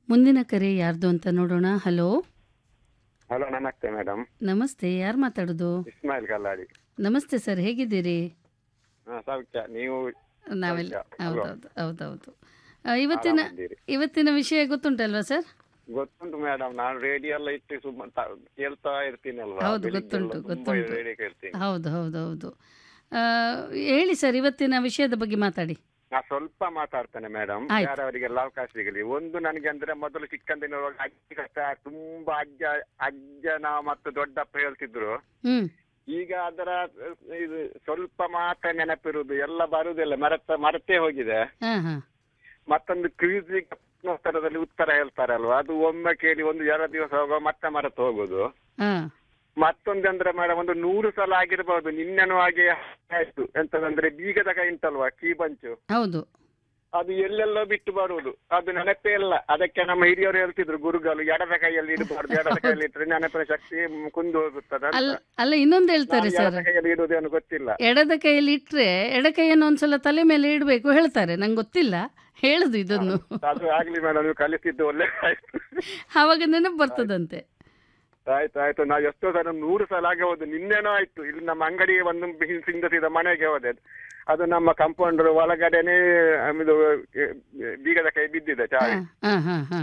ಮುಂದಿನ ಕರೆ ಯಾರ್ದು ಅಂತ ನೋಡೋಣ ಹಲೋ ಹಲೋ ನಮಸ್ತೆ ಮೇಡಮ್ ನಮಸ್ತೆ ಯಾರು ಮಾತಾಡೋದು ಇಸ್ಮಾಯಿಲ್ ಕಲ್ಲಾಡಿ ನಮಸ್ತೆ ಸರ್ ಹೇಗಿದ್ದೀರಿ ಹಾ ಸೌಖ್ಯ ನೀವು ನಾವೆಲ್ಲ ಸೌಖ್ಯ. ಅಲ್ವಾ? ಹೌದೌದು ಹೌದೌದು ಆ, ಇವತ್ತಿನ ಆರಾಮಿದ್ದೀರಿ? ಇವತ್ತಿನ ವಿಷಯ ಗೊತ್ತುಂಟಲ್ವಾ ಸರ್ ಗೊತ್ತುಂಟು ಮೇಡಮ್ ನಾನು ರೇಡಿಯೋ ಎಲ್ಲ ಇಟ್ಟು ಸುಮ್ಮ ತ- ಕೇಳ್ತಾ ಇರ್ತೀನಲ್ವಾ ಹೌದು, ಬೆಳಿಗ್ಗೆಲ್ಲ ಗೊತ್ತುಂಟು, ತುಂಬಾ ಗೊತ್ತುಂಟು. ರೇಡಿಯೋ ಕೇಳ್ತೀನಿ ಹೌದು ಹೌದು ಹೌದು ಆ, ಹೇಳಿ ಸರ್ ಇವತ್ತಿನ ವಿಷಯದ ಬಗ್ಗೆ ಮಾತಾಡಿ ನಾ ಸ್ವಲ್ಪ ಮಾತಾಡ್ತೇನೆ ಮೇಡಮ್ ಆಯ್ತು. ಯಾರವರಿಗೆಲ್ಲ ಅವಕಾಶ ಸಿಗಲಿ ಒಂದು ನನಗೆ ಅಂದ್ರೆ ಮೊದಲು ಚಿಕ್ಕಂದಿನೊಳಗೆ ಅಜ್ಜಿ ಕಷ್ಟ ತುಂಬಾ ಅಜ್ಜ ಅಜ್ಜನ ಮತ್ತು ದೊಡ್ಡಪ್ಪ ಹೇಳ್ತಿದ್ರು ಹ್ಮ್ ಈಗ ಅದರ ಅಹ್, ಇದು ಸ್ವಲ್ಪ ಮಾತ್ರ ನೆನಪಿರುವುದು ಎಲ್ಲ ಬರುವುದಿಲ್ಲ ಮರೆತ ಮರೆತೇ ಹೋಗಿದೆ ಹಾ ಹಾ ಮತ್ತೊಂದು ಕ್ವಿಜ್ ಪ್ರಶ್ನೋತ್ತರದಲ್ಲಿ ಉತ್ತರ ಹೇಳ್ತಾರಲ್ವಾ ಅದು ಒಮ್ಮೆ ಕೇಳಿ ಒಂದು ಎರಡು ದಿವಸ ಹೋಗುವ ಮತ್ತೆ ಮರೆತು ಹೋಗುದು ಹಾ ಮತ್ತೊಂದು ಅಂದ್ರೆ ಮೇಡಮ್ ಒಂದು ನೂರು ಸಲ ಆಗಿರ್ಬೋದು ನಿನ್ನೆನೂ ಹಾಗೆ ಆಯ್ತು ಎಂತದಂದ್ರೆ ಬೀಗದ ಕೈ ಉಂಟಲ್ವಾ ಕೀ ಬಂಚು ಹೌದು ಅದು ಎಲ್ಲೆಲ್ಲೋ ಬಿಟ್ಟು ಬರುವುದು ಅದು ನೆನಪೇ ಇಲ್ಲ ಅದಕ್ಕೆ ನಮ್ಮ ಹಿರಿಯರು ಹೇಳ್ತಿದ್ರು ಗುರುಗಳು ಎಡದ ಕೈಯಲ್ಲಿ ಇಡಬಾರ್ದು ಎಡದ ಕೈಯಲ್ಲಿ ಇಟ್ಟರೆ ನೆನಪಿನ ಶಕ್ತಿ ಮ್, ಕುಂದು ಹೋಗುತ್ತದೆ ಅಂತ. ಅಲ್ಲ ಅಲ್ಲ ಇನ್ನೊಂದು ನಾನು ಹೇಳ್ತಾರೆ ಸರ್ ಎಡದ ಕೈಯಲ್ಲಿ ಇಡುವುದೇನು ಗೊತ್ತಿಲ್ಲ ಎಡದ ಕೈಯಲ್ಲಿ ಇಟ್ರೆ ಎಡ ಕೈಯನ್ನು ಒಂದ್ಸಲ ತಲೆ ಮೇಲೆ ಇಡಬೇಕು ಹೇಳ್ತಾರೆ ನಂಗೆ ಗೊತ್ತಿಲ್ಲ ಹೇಳುದು ಇದನ್ನು ಅದು ಆಗ್ಲಿ ಮೇಡಮ್ ನೀವು ಕಲಿಸಿದ್ದು ಒಳ್ಳೆ ಆಯ್ತು ಆವಾಗ ನೆನಪು ಬರ್ತದಂತೆ ಆಯ್ತು ಆಯ್ತು ನಾವು ಎಷ್ಟೋ ಸಲ ನೂರು ಸಲ ಆಗಿ ಹೋದ್ ನಿನ್ನೆನೋ ಆಯ್ತು ಇಲ್ಲಿ ನಮ್ಮ ಅಂಗಡಿಗೆ ಒಂದು ಹಿಂದಿಂದ ಸೀದಾ ಮನೆಗೆ ಹೋದೆ ಅದು ನಮ್ಮ ಕಂಪೌಂಡರ್ ಒಳಗಡೆನೆ ಇದು ಬೀಗದ ಕೈ ಬಿದ್ದಿದೆ ಚಾವಿ ಹಾ ಹಾ ಹಾ